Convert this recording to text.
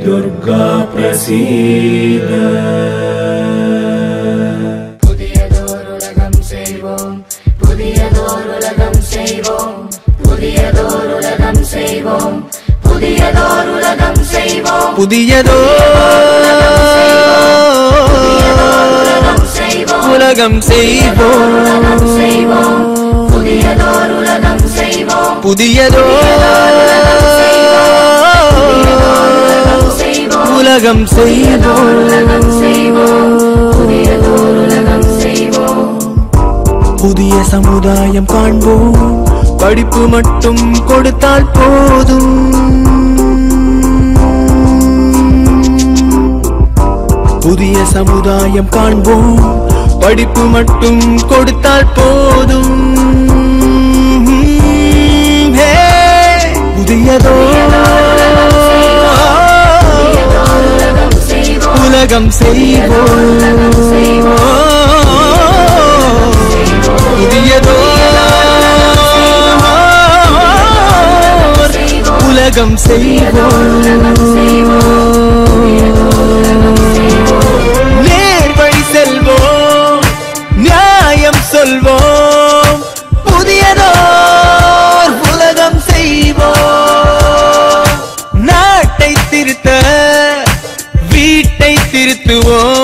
दुर्गा प्रसीद புதியதோருலகம் செய்வோம் புதியதோருலகம் செய்வோம் புதியதோருலகம் செய்வோம் புதியதோருலகம் செய்வோம் புதியதோ உலகம் செய்வோம் உலகம் செய்வோம் உலகம் செய்வோம் புதியதோருலகம் செய்வோம் புதியதோ செய்வோம் உலகம் செய்வோம் உலகம் செய்வோம் புதியதோருலகம் செய்வோம் புதிய சமுதாயம் காண்போம் படிப்பு மட்டும் கொடுத்தால் போதும் புதிய சமுதாயம் காண்போம் படிப்பு மட்டும் கொடுத்தால் போதும் ஹே, புதியதோ உலகம் செய்வோம் உலகம் செய்வோம் புதியதோ உலகம் செய்வோம் நேர்வழி செல்வோம் நியாயம் சொல்வோம் புதியதோர் உலகம் செய்வோம் நாட்டை திருத்த வீட்டை திருத்துவோம்